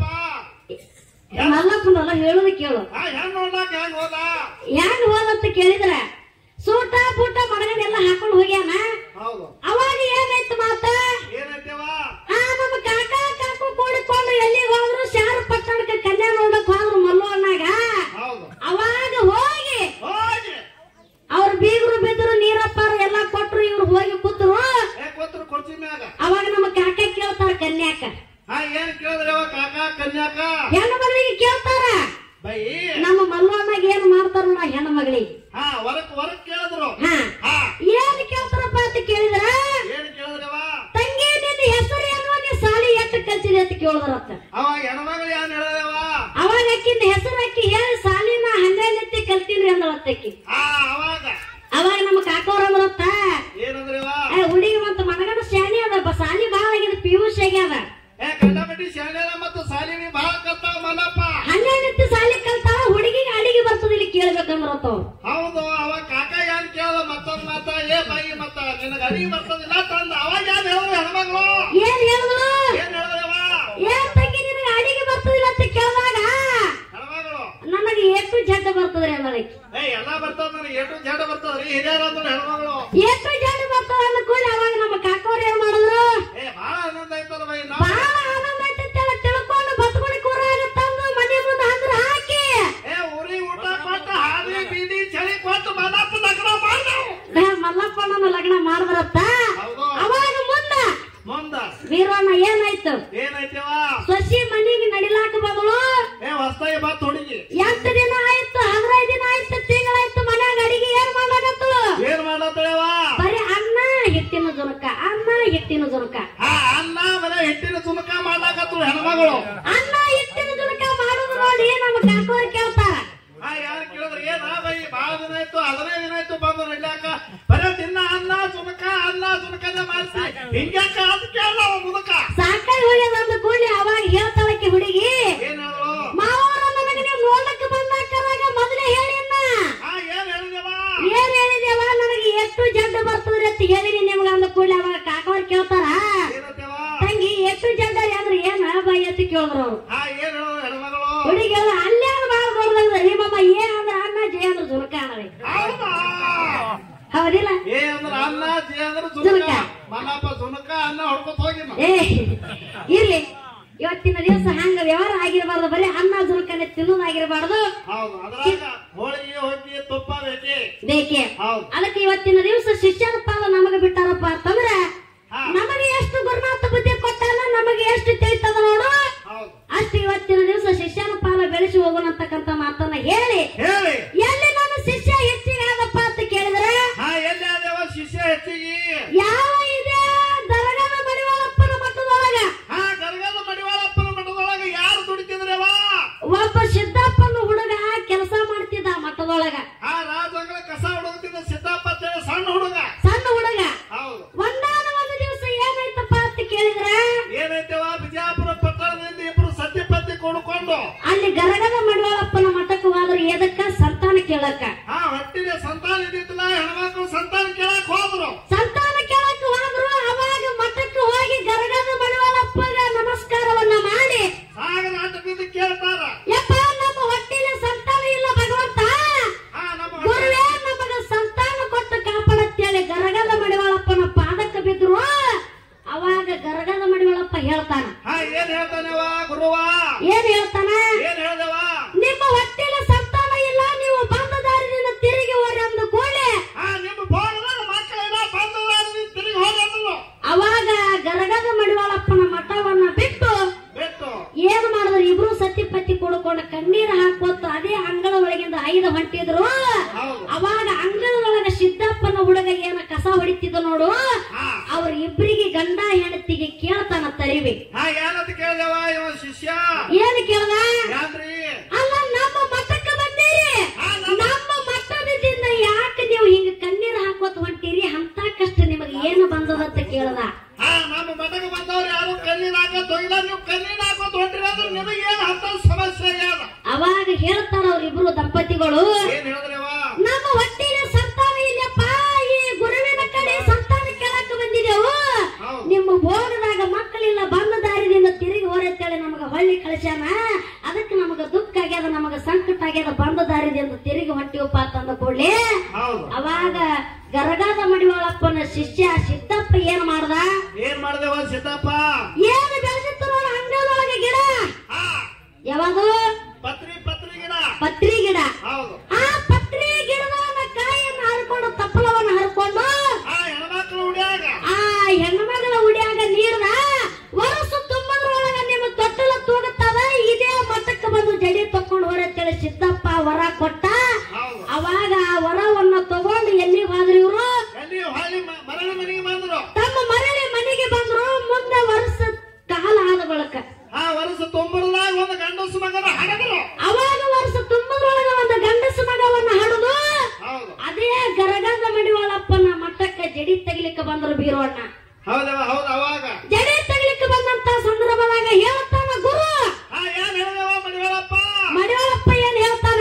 ಮಲ್ಲಪ್ಪನಲ್ಲ ಹೇಳೋದು ಕೇಳು ಹಾ ಹೆಣ್ ನೋಡ್ಲಾಕ್ ಹೆಂಗ್ ಹೋದ ಹೆಂಗ್ ಹೋದಂತ ಕೇಳಿದ್ರ ಸೂಟ ಬೂಟ ಮಡಗನೆಲ್ಲ ಹಾಕೊಂಡು ಹೋಗ್ಯಾನ ಹೌದು ಅವಾಗ ಏನಾಯ್ತು ಮಾತ ಏನಂತೇವ ಆ ನಮ್ಮ ಕಾಕ ಕಾಕು ಕೂಡಿಕೊಂಡು ಎಲ್ಲಿಗೆ ಹೋದ್ರು ಶಾರ ಪಟ್ಟಣಕ್ಕೆ ಕನ್ಯಾ ನೋಡಕ್ ಹೋದ್ರು ಮಲ್ಲು ಅಣ್ಣಾಗ ಹೌದು ಅವಾಗ ಹೋಗಿ ಹೋಗಿ ಅವ್ರ ಬೀಗರು ಬಿದ್ರು ನೀರಪ್ಪಾರು ಎಲ್ಲಾ ಕೊಟ್ರು ಇವ್ರು ಹೋಗಿ ಕೂತರು ಏ ಕೂತ್ರು ಕುರ್ಚಿ ಮ್ಯಾಗ ಅವಾಗ ನಮ್ಮ ಕಾಕ ಕೇಳ್ತಾರ ಕನ್ಯಾಕ ಹಾ ಏನ್ ಕೇಳಿದ್ರವ ಕಾಕ ಕನ್ಯಾಕ ಹೆಣ್ಣು ಮಗಳಿಗೆ ಕೇಳ್ತಾರ ಬೈ ನಮ್ಮ ಮಲ್ಲು ಅಣ್ಣಾಗ ಏನ್ ಮಾಡ್ತಾರ ನೋಡ ಹೆಣ್ಣು ಮಗಳಿಗೆ ಹಾ ಹೊರಕ್ ಹೊರಕ್ ಕೇಳಿದ್ರು ಹಾ ಹಾ ಏನ್ ಕೇಳ್ತಾರಪ್ಪ ಅಂತ ಕೇಳಿದ್ರ ಏನ್ ಕೇಳಿದ್ರವ ತಂಗಿ ನಿನ್ನ ಹೆಸರು ಏನು ನೀ ಸಾಲಿ ಎಷ್ಟು ಕಲ್ತಿದೆ ಅಂತ ಕೇಳಿದ್ರತ್ತ ಅವ ಹೆಣ್ಮಗಳು ಏನ್ ಹೇಳಿದವ ಅವಾಗ ಅಕ್ಕಿನ ಹೆಸರು ಅಕ್ಕಿ ಹೇಳಿ ಸಾಲಿನ ಹನ್ನೆರಡನೆತ್ತಿ ಕಲ್ತೀನಿ ಅಂದಳತ್ತಕ್ಕಿ ಹಾ ಅವಾಗ ಅವಾಗ ನಮ್ಮ ಕಾಕೋರ್ ಅಂದ್ರತ್ತ ಏನಂದ್ರವ ಏ, ಹುಡುಗಿ ಮತ್ತ ಮನಗಂಡ ಶಾಲಿ ಅದ ಬ- ಸಾಲಿ ಬಾಳ ಆಗಿದೆ ಪಿ ಯು ಸಿ ಆಗ್ಯಾದ ಏ ಕಂಡಪಟ್ಟಿ ಶಾಲೆಲ ಮತ್ತು ಸಾಲಿನಿ ಬಾಳ ಕತ್ತಾವ ಮಲ್ಲಪ್ಪ ಹನ್ನೆರಡನೆತ್ತಿ ಸಾಲಿ ಕಲ್ತಾಳ ಹುಡುಗಿಗೆ ಅಡಿಗೆ ಬರ್ತದಿಲ್ಲ ಕೇಳ್ಬೇಕಂದ್ರತ್ತ ಅವ್ರು. ಹೌದು ಅವ ಕಾಕ ಏನ್ ಕೇಳ್ದ ಮತ್ತೊಂದ್ ಮಾತ ಏ ಬಾಯಿ ಮತ್ತ ನಿನಗ ಅಡಿ ಬರ್ತದಿಲ್ಲ ತಂದ ಅವಾಗ ಏನ್ ಹೇಳಿದ್ರು ಹೆಣ್ಮಗಳು ಏನ್ ಹೇಳಿದ್ರು ಏನ್ ಹೇಳಿದ್ರವ ಏನ್ ತಂಗಿ ನಿನಗೆ ಅಡಿಗೆ ಬರ್ತದಿಲ್ಲ ಅಂತ ಕೇಳಿದಾಗ ಹೆಣ್ಮಗಳು ನನಗೆ ಎಷ್ಟು ಜಡ್ಡ ಬರ್ತದ್ರಿ ಅನ್ನೋದಕ್ಕೆ ಏ ಎಲ್ಲಾ ಬರ್ತದ ನನಗೆ ಎಷ್ಟು ಜಡ ಬರ್ತದ್ರಿ ಹಿರಿಯರ ಅಂದ್ರೆ ಹೆಣ್ಮಗಳು ಎಷ್ಟು ಜಡ್ಡ ಬರ್ತದ ಅಂದ ಕೂಡಲೇ ಅವಾಗ ನಮ್ಮ ಕಾಕೋರ್ ಏನ್ ಮಾಡಿದ್ರು ಏ ಬಾಳ ಆನಂದ ಆಯ್ತಲ್ಲ ಬೈ ನಾವು ಬಾಳ ಆನಂದ ಐತಂತೇಳಿ ತಿಳ್ಕೊಂಡು ಬತ್ಗುಡಿ ಕೂರಾಗ ತಂದು ಮನೆ ಮುಂದೆ ಹಂದ್ರ ಹಾಕಿ ಏ ಊರಿ ಊಟ ಕೊಟ್ಟು ಹಾದಿ ಬೀದಿ ಚಳಿ ಕೊಟ್ಟು ಮಲ್ಲಪ್ಪ ಲಗ್ನ ಮಾಡ್ದೆವು ನಾ ಮಲ್ಲಪ್ಪಣ್ಣನ ಲಗ್ನ ಮಾಡಿದ್ರತ್ತ ಹೌದು ಅವಾಗ ಮುಂದ ಮುಂದ ವೀರಣ್ಣ ಏನಾಯ್ತು ಏನಾಯ್ತವ ಸೊಸಿ ಮನಿಗೆ ನಡಿಲಾಕ ಬದಲು ಏ ಹೊಸ್ತಾಗಿ ಬತ್ ಹುಡುಗಿ ಎಂಟು ದಿನ ಆಯ್ತು ಹದಿನೈದು ದಿನ ಆಯ್ತು ತಿಂಗಳಾಯ್ತು ಮನ್ಯಾಗ ಅಡಿಗೆ ಏನ್ ಮಾಡ್ಲಾಕತ್ತಳು ಏನ್ ಮಾಡ ಜುನಕ ಆ ಅನ್ನ ಮನೆ ಹಿಟ್ಟಿನ ಸುಮಕ ಮಾಡ್ಲಾಕತ್ರು ಹೆಣ್ಮಗಳು ಅನ್ನ ಹಿಟ್ಟಿನ ಜುನಕ ಮಾಡೋದು ನೋಡಿ ನಮ್ಮ ಕಾಕೋರ್ ಕೇಳ್ತಾರ ಆ ಯಾರು ಕೇಳಿದ್ರೆ ಏನ್ ಬೈ ಬಹಳ ದಿನ ಆಯ್ತು ಹದಿನೈದು ದಿನ ಆಯ್ತು ಬಂದು ನಡ್ಯಾಕ ಬರೇ ದಿನ ಅನ್ನ ಸುಮಕ ಅನ್ನ ಸುಮಕನೇ ಮಾಡ್ಸಿ ಹಿಂಗ್ಯಾಕ ಅಂತ ಕೇಳ ಮುದಕ ಸಾಕಾಗಿ ಹೋಗ್ಯದ ಅಂದ ಕೂಡಲೇ ಅವಾಗ ಹೇಳ್ತಾಳಕ್ಕೆ ಹುಡುಗಿ ಏನ್ ಹೇಳು ಮಾವರ ನನಗೆ ನೀವು ನೋಡಕ್ಕೆ ಬಂದಾಕರಾಗ ಮೊದಲೇ ಹೇಳಿನ್ನ ಆ ಏನ್ ಹೇಳಿದೇವ ಏನ್ ಹೇಳಿದೇವ ನನಗೆ ಎಷ್ಟು ಜಡ್ಡು ಬರ್ತದ್ರಿ ಅಂತ ಹೇಳಿನಿ ನಿಮ್ಗ ಅಂದ ಕೂಡಲೇ ಅವಾಗ ಕಾಕೋರ್ ಕೇಳ್ತಾರ ಏನಂತೇವ ತಂಗಿ ಎಷ್ಟು ಜಡ್ಡ ಅಂದ್ರೆ ಏನ ಬೈ ಅಂತ ಕೇಳಿದ್ರು ಅವ್ರು ಆ ಏನ್ ಹೇಳು ಹೆಣ್ಮಗಳು ಹುಡುಗಿ ಅಲ್ಲೇ ಬಾಳ್ ದೊಡ್ಡದಂದ್ರೆ ನಿಮ್ಮಮ್ಮ ಏ ಅಂದ್ರೆ ಅನ್ನ ಜಯ ಅಂದ್ರೆ ಜುನಕ ಅನ್ನರಿ ಹೌದಾ ಹೌದಿಲ್ಲ ಏ ಅಂದ್ರ ಅನ್ನ ಜಿ ಅಂದ್ರ ಸುನಕ. ಸುನಕ ಮನಪ್ಪ ಸುನಕ ಅನ್ನ ಹೊಡ್ಕೊತ ಹೋಗಿ ಏ ಇರ್ಲಿ ಇವತ್ತಿನ ದಿವಸ ಹಂಗ ವ್ಯವಹಾರ ಆಗಿರಬಾರ್ದು ಬರೀ ಅನ್ನ ಜುನಕನೆ ತಿನ್ನೋದಾಗಿರಬಾರ್ದು ಹೌದು ಅದ್ರಾಗ ಹೋಳಿಗೆ ಹೋಗಿ ತುಪ್ಪ ಬೇಕಿ ಬೇಕೆ ಹೌದು ಅದಕ್ಕೆ ಇವತ್ತಿನ ದಿವಸ ಶಿಷ್ಯರ ಪಾದ ನಮಗೆ ಬಿಟ್ಟಾರಪ್ಪ ಅಂತಂದ್ರ ಹಾ. ನಮಗೆ ಎಷ್ಟು ಗುರುನಾಥ ಬುದ್ಧಿ ಕೊಟ್ಟಾನ ನಮಗೆ ಎಷ್ಟು ತಿಳಿತದ ನೋಡು ಹೌದು ಅಷ್ಟು ಇವತ್ತಿನ ದಿವಸ ಶಿಷ್ಯನ ಪಾದ ಬೆಳೆಸಿ ಹೋಗೋಣ ಅಂತಕ್ಕಂತ ಮಾತನ್ನ ಹೇಳಿ ಹೇಳಿ ಎಲ್ಲಿ ನನ್ನ ಶಿಷ್ಯ ಹೆಚ್ಚಿಗೆ ಆದಪ್ಪ ಅಂತ ಕೇಳಿದ್ರೆ ಹಾ ಎಲ್ಲಿ ಅದೇವ ಶಿಷ್ಯ ಹೆಚ್ಚಿಗೆ ಯಾವ ಇದೆ ದರಗದ ಮಡಿವಾಳಪ್ಪನ ಮಠದೊಳಗ ಹಾ ಗರಗದ ಮಡಿವಾಳಪ್ಪನ ಮಠದೊಳಗ ಯಾರು ದುಡಿತಿದ್ರವ ಒಬ್ಬ ಸಿದ್ದಪ್ಪನ ಹುಡುಗ ಕೆಲಸ ಮಾಡ್ತಿದ್ದ ಮಠದೊಳಗ ಆ ರಾಜಂಗಳ ಕಸ ಹುಡುಗತಿದ್ದ ಸಿದ್ದಪ್ಪ ಅಂತ ಹೇಳಿ ಸಣ್ಣ ಹುಡುಗ ಸಣ್ಣ ಹುಡುಗ ಹೌದು ಒಂದಾನ ಒಂದು ದಿವಸ ಏನಾಯ್ತಪ್ಪ ಅಂತ ಕೇಳಿದ್ರೆ ಏನೈತೆವ ಬಿಜಾಪುರ ಪಟ್ಟಣದಿಂದ ಇಬ್ರು ಸತ್ಯಪತಿ ಕೊಡ್ಕೊಂಡು ಅಲ್ಲಿ ಗರಗದ ಮಡಿವಾಳಪ್ಪನ ಮಠಕ್ಕೆ ಹೋದ್ರೆ ಎದಕ್ಕ ಸಂತಾನ ಕೇಳಕ್ಕ ಹಾ ಹೊಟ್ಟಿಗೆ ಸಂತಾನ ಇದ್ದಿದ್ದಿಲ್ಲ ಹೆಣ್ಮಕ್ಳು ಸಂತಾನ ಕೇಳಕ್ ಹೋದ್ರು ಸಂತಾನ ಕೇಳಕ್ ಹೋದ್ರು ಅವಾಗ ಮಠಕ್ಕೆ ಹೋಗಿ ಗರಗದ ಮಡಿವಾಳಪ್ಪಗ ನಮಸ್ಕಾರವನ್ನ ಮಾಡಿ ಸಾಗರ ಆಟ ಬಿದ್ದು ಕೇಳ್ತಾರ ಯಪ್ಪ ನಮ್ಮ ಹೊಟ್ಟಿನ ಸಂತಾನ ಇಲ್ಲ ಭಗವಂತ ಹಾ ನಮ್ಮ ಗುರುವೇ ನಮಗ ಸಂತಾನ ಕೊಟ್ಟು ಕಾಪಾಡತ್ತೇಳಿ ಗರಗದ ಮಡಿವಾಳಪ್ಪನ ಪಾದಕ್ಕೆ ಬಿದ್ರು ಅವಾಗ ಗರಗದ ಮಡಿವಾಳಪ್ಪ ಹೇಳ್ತಾನ ಹಾ ಏನ್ ಹೇಳ್ತಾನೆವ ಗುರುವ ಏನ್ ಹೇಳ್ತಾನ ಏನ್ ಹೇಳ್ದವ ನಿಮ್ಮ ಹೊಟ್ಟಿನ ಸಂತಾನ ಇಲ್ಲ ನೀವು ಬಂದ ದಾರಿಯಿಂದ ತಿರುಗಿ ಹೋರಿ ಅಂದ ಕೂಡಲೇ ಹಾ ನಿಮ್ಮ ಬೋರ್ಡ್ ಮಕ್ಕಳೆಲ್ಲ ಬಂದವ ತಿರುಗಿ ಹೋದ್ರು ಅವಾಗ ಗರಗದ ಮಡಿವಾಳಪ್ಪನ ಮಠವನ್ನ ಬಿಟ್ಟು ಬಿಟ್ಟು ಏನ್ ಮಾಡಿದ್ರು ಇಬ್ರು ಸತಿಪತಿ ಕುಡ್ಕೊಂಡು ಕಣ್ಣೀರ್ ಹಾಕೋತು ಅದೇ ಅಂಗಳ ಒಳಗಿಂದ ಐದು ಹೊಂಟಿದ್ರು ಹೌದು ಅವಾಗ ಅಂಗಳದೊಳಗ ಸಿದ್ದಪ್ಪನ ಹುಡುಗ ಏನ ಕಸ ಹೊಡಿತಿದ್ದ ನೋಡು ಹಾ ಅವ್ರ ಇಬ್ರಿಗೆ ಗಂಡ ಹೆಂಡತಿಗೆ ಕೇಳ್ತಾನ ತರಿವಿ ಹಾ ಏನಂತ ಕೇಳ್ದವ ಇವ ಶಿಷ್ಯ ಏನ್ ಕೇಳ್ದ ಯಾನ್ರಿ ಅಲ್ಲ ನಮ್ಮ ಮಠಕ್ಕೆ ಬಂದಿರಿ ಹಾ, ನಮ್ಮ- ನಮ್ಮ ಮಠದಿಂದ ಯಾಕೆ ನೀವು ಹಿಂಗ ಕಣ್ಣೀರ್ ಹಾಕೋತ್ ಹೊಂಟಿರಿ ಅಂತ ಕಷ್ಟ ನಿಮಗೆ ಏನು ಬಂದದಂತ ಕೇಳ್ದ ಹಾ ನಮ್ಮ ಮನೆಗೆ ಬಂದವ್ರು ಯಾರು ಕಣ್ಣೀರ್ ಹಾಕೋತ್ ಹೋಗಿಲ್ಲ ನೀವು ಕಣ್ಣೀರ್ ಹಾಕೋತ್ ಹೊಂಟ್ರಿ ಅಂದ್ರೆ ನಿಮಗೆ ಏನ್ ಅಂತ ಸಮಸ್ಯೆ ಯಾದ ಅವಾಗ ಹೇಳ್ತಾರ ಅವ್ರಿಬ್ರು ದಂಪತಿಗಳು ಏನ್ ಹೇಳಿದ್ರವ ನಮ್ಮ ಹೊಟ್ಟಿನ ಸಂತಾನ ಇಲ್ಲಪ್ಪ ಈ ಗುರುವಿನ ಕಡೆ ಸಂತಾನ ಕೇಳಕ್ ಬಂದಿದೆವು ಹೌದು. ನಿಮ್ಮ ಭೋಗದಾಗ ಮಕ್ಕಳಿಲ್ಲ ಬಂದ ದಾರಿದಿಂದ ತಿರುಗಿ ಹೊರತೇಳಿ ನಮಗ ಹೊಳ್ಳಿ ಕಳಿಸ್ಯಾನ ಅದಕ್ಕೆ ನಮಗ ದುಃಖ ಆಗ್ಯದ ನಮಗ ಸಂಕಟ ಆಗ್ಯದ ಬಂದ ದಾರಿದಿಂದ ತಿರುಗಿ ಹೊಂಟಿವಪ್ಪ ಅಂತಂದ ಕೂಡಲೇ ಹೌದು ಅವಾಗ ಗರಗಾದ ಮಡಿವಾಳಪ್ಪನ ಶಿಷ್ಯ ಸಿದ್ದಪ್ಪ ಏನ್ ಮಾಡ್ದ ಏನ್ ಮಾಡ್ದೇವ ಸಿದ್ದಪ್ಪ ಏನು ಬೆಳೆದಿತ್ತು ನೋಡು ಅಂಗಳದೊಳಗೆ ಗಿಡ ಹಾ ಯಾವುದು ಪತ್ರಿ ಪತ್ರಿ ಗಿಡ ಪತ್ರಿ ಗಿಡ ಹೌದು ಆ ಪತ್ರಿ ಗಿಡದ ಕಾಯನ್ನು ಹರ್ಕೊಂಡು ತಪ್ಪಲವನ್ನು ಹರ್ಕೊಂಡು ಹಾ ಹೆಣ್ಮಕ್ಳು ಉಡ್ಯಾಗ ಆ ಹೆಣ್ಮಗಳ ಉಡಿಯಾಗ ನೀರ್ನ ವರ್ಷ ತುಂಬದ್ರೊಳಗ ನಿಮ್ಮ ತೊಟ್ಟಲ ತೂಗುತ್ತದ ಇದೇ ಮಠಕ್ಕೆ ಬಂದು ಜಡಿ ತಕೊಂಡು ಹೊರತೇಳಿ ಸಿದ್ದಪ್ಪ ವರ ಕೊಟ್ಟ ಹೌದು ಅವಾಗ ಆ ವರವನ್ನ ತಗೊಂಡು ಎಲ್ಲಿ ಹೋದ್ರು ಇವ್ರು ಎಲ್ಲಿ ಹೊಳ್ಳಿ ಮ- ಮರಳಿ ಮನೆಗೆ ಬಂದ್ರು ತಮ್ಮ ಮರಳಿ ಮನೆಗೆ ಬಂದ್ರು ಮುಂದೆ ವರ್ಷ ಕಾಲ ಆದ ಬಳಕ ಆ ವರ್ಷ ತುಂಬರದಾಗ ಒಂದು ಗಂಡಸು ಮಗನ ಹಡದ್ರು ಅವಾಗ ವರ್ಷ ತುಂಬದ್ರೊಳಗ ಒಂದು ಗಂಡಸ ಮಗವನ್ನ ಹಡುದು ಹೌದು ಅದೇ ಗರಗದ ಮಡಿವಾಳಪ್ಪನ ಮಠಕ್ಕೆ ಜಡಿ ತೆಗಿಲಿಕ್ಕೆ ಬಂದ್ರು ಬೀರೋಣ್ಣ ಹೌದವ ಹೌದು ಅವಾಗ ಜಡೆ ತೆಗಿಲಿಕ್ಕೆ ಬಂದಂತ ಸಂದರ್ಭದಾಗ ಹೇಳ್ತಾನ ಗುರು ಹಾ ಏನ್ ಹೇಳಿದವ ಮಡಿವಾಳಪ್ಪ ಮಡಿವಾಳಪ್ಪ ಏನ್ ಹೇಳ್ತಾನ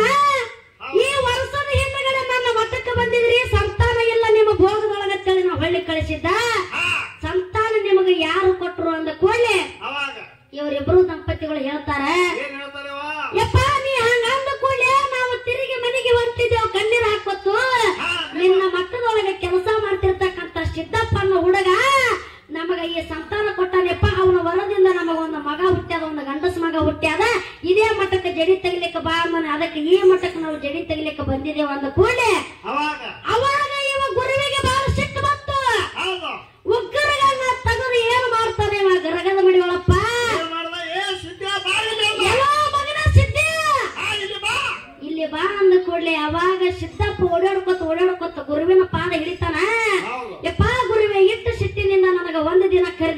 ಈ ವರ್ಷದ ಹಿಂದಗಡೆ ನನ್ನ ಮಠಕ್ಕೆ ಬಂದಿದ್ರಿ ಸಂತಾನ ಇಲ್ಲ ನಿಮ್ಮ ಭೋಗದೊಳಗ ತಳಿ ನಾವು ಹಳ್ಳಿ ಕಳಿಸಿದ್ದ ಹಾ ಸಂತಾನ ನಿಮಗೆ ಯಾರು ಕೊಟ್ರು ಅಂದ ಕೂಡಲೇ ಅವಾಗ ಇವರಿಬ್ರು ದಂಪತಿಗಳು ಹೇಳ್ತಾರ ಏನ್ ಹೇಳ್ತಾರವ ಯಪ್ಪ ನೀ ಹಂಗ ಅಂದ ಕೂಡಲೇ ನಾವು ತಿರುಗಿ ಮನೆಗೆ ಹೊಂಟಿದ್ದೇವು ಕಣ್ಣೀರ್ ಹಾಕೊತ್ತು ನಿನ್ನ ಮಠದೊಳಗೆ ಕೆಲಸ ಮಾಡ್ತಿರ್ತಕ್ಕಂತ ಸಿದ್ದಪ್ಪ ಅನ್ನೋ ಹುಡುಗ ನಮಗ ಈ ಸಂತಾನ ಕೊಟ್ಟಾನೆಪ್ಪ ಅವನ ವರದಿಂದ ನಮಗ ಒಂದು ಮಗ ಹುಟ್ಟ್ಯಾದ ಒಂದು ಗಂಡಸ ಮಗ ಹುಟ್ಟ್ಯಾದ ಇದೇ ಮಠಕ್ಕೆ ಜಡಿ ತೆಗಿಲಿಕ್ಕೆ ಬಾ ಅಂದಾನೆ ಅದಕ್ಕೆ ಈ ಮಠಕ್ಕೆ ನಾವು ಜಡಿ ತೆಗಿಲಿಕ್ಕೆ ಬಂದಿದ್ದೇವೆ ಅಂದ ಕೂಡಲೇ ಅವಾಗ ಅವಾಗ ಇವ ಗುರುವಿಗೆ ಬಹಳ ಸಿಟ್ಟು ಬಂತು ಹೌದು ಉಗ್ರಗಳನ್ನ ತೆಗೆದು ಏನ್ ಮಾಡ್ತಾನೆ ಇವ ಗರಗದ ಮಡಿಯೊಳಪ್ಪ ಏನ್ ಮಾಡ್ದ ಏ ಸಿದ್ಧ ಬಾಯಿಲಿ ಅಲ್ಲ. ಎಲ್ಲೋ ಮಗನ ಸಿದ್ಧಿ ಹಾ ಇಲ್ಲಿ ಬಾ ಇಲ್ಲಿ ಬಾ ಅಂದ ಕೂಡ್ಲೆ ಅವಾಗ ಸಿದ್ದಪ್ಪ ಓಡಾಡ್ಕೊತ ಓಡಾಡ್ಕೊತ ಗುರುವಿನ ಪಾದ ಹಿಡಿತಾನ ಹೌದು ಯಪ್ಪ ಗುರುವೆ ಇಟ್ಟು ಸಿಟ್ಟಿನಿಂದ ನನಗ ಒಂದು ದಿನ ಕರೆ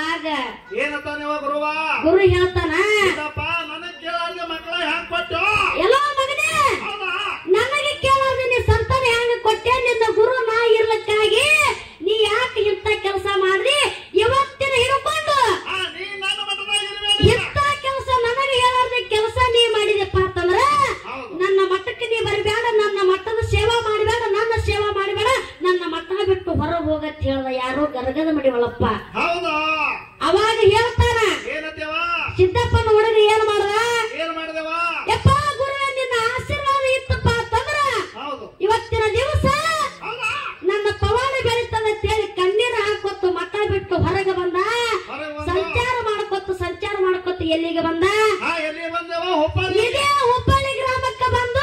ಅವಾಗ ಏನಂತ ನೀವ ಗುರುವ ಗುರು ಹೇಳ್ತಾನ ಇಲ್ಲಪ್ಪ ನನಗ್ ಕೇಳಾರ್ದೆ ಮಕ್ಕಳ ಹ್ಯಾಂಗ್ ಕೊಟ್ಟು ಎಲ್ಲ ಮಗನೇ ಹೌದಾ ನನಗೆ ಕೇಳೋದು ನೀ ಸಂತಾನ ಹೆಂಗ ಕೊಟ್ಟೆ ನಿನ್ನ ಗುರು ನಾ ಇರ್ಲಕ್ಕಾಗಿ ನೀ ಯಾಕೆ ಇಂಥ ಕೆಲಸ ಮಾಡ್ರಿ ಇವತ್ತಿನ ಹಿಡ್ಕೊಂಡು ಆ, ನೀ ನನ್ನ ಮಠದಾಗ ಇರ್ಬೇಕು ಇಂಥ ಕೆಲಸ ನನಗೆ ಹೇಳಾರ್ದ ಕೆಲಸ ನೀ ಮಾಡಿದೆಪ್ಪ ಅಂತಂದ್ರ ಹೌದು ನನ್ನ ಮಠಕ್ಕೆ ನೀ ಬರಬೇಡ ನನ್ನ ಮಠದ ಸೇವಾ ಮಾಡಬೇಡ ನನ್ನ ಸೇವಾ ಮಾಡಬೇಡ ನನ್ನ ಮಠ ಬಿಟ್ಟು ಹೊರಗೆ ಹೋಗತ್ ಹೇಳ್ದ ಯಾರೋ ಗರಗದ ಮಡಿವಳಪ್ಪ ಹೌದಾ ಅವಾಗ ಹೇಳ್ತಾನ ಏನಂತೇವ ಸಿದ್ದಪ್ಪನ ಹುಡುಗ ಏನ್ ಮಾಡ್ದ ಏನ್ ಮಾಡಿದೆವ ಯಪ್ಪ ಗುರುವೇ ನಿನ್ನ ಆಶೀರ್ವಾದ ಇತ್ತಪ್ಪ ಅಂತಂದ್ರ ಹೌದು ಇವತ್ತಿನ ದಿವಸ ಹೌದಾ ನನ್ನ ಪವಾಡ ಬೆಳೀತದ ಅಂತೇಳಿ ಕಣ್ಣೀರ ಹಾಕೊತ್ತು ಮಠ ಬಿಟ್ಟು ಹೊರಗೆ ಬಂದ ಹೊರಗೆ ಬಂದು ಸಂಚಾರ ಮಾಡ್ಕೊತ್ತು ಸಂಚಾರ ಮಾಡ್ಕೊತ್ತು ಎಲ್ಲಿಗೆ ಬಂದ ಹಾ ಎಲ್ಲಿ ಬಂದೆವ ಹುಬ್ಬಳ್ಳಿ ಇದೇ ಹುಬ್ಬಳ್ಳಿ ಗ್ರಾಮಕ್ಕೆ ಬಂದು